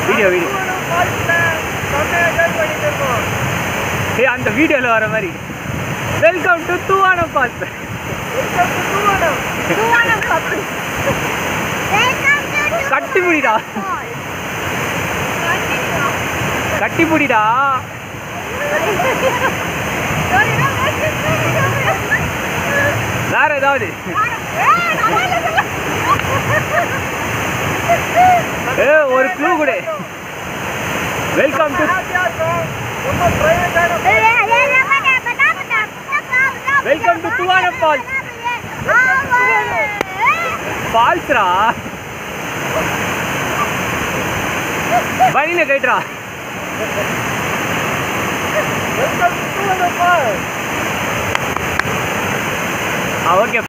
video video ஏ அந்த வீடியோவில் வர மாதிரி வெல்கம் டு தூவான பாஸ் கட்டி முடிடா கட்டி முடிடா வேற ஏதாவது ஏ ஒரு க்ளூ கொடு வெல்கம் டு வெல்கம் டு துவான ஃபால்ஸ் ஃபால்ஸ்ரா பனில கைட்ரா ஓகே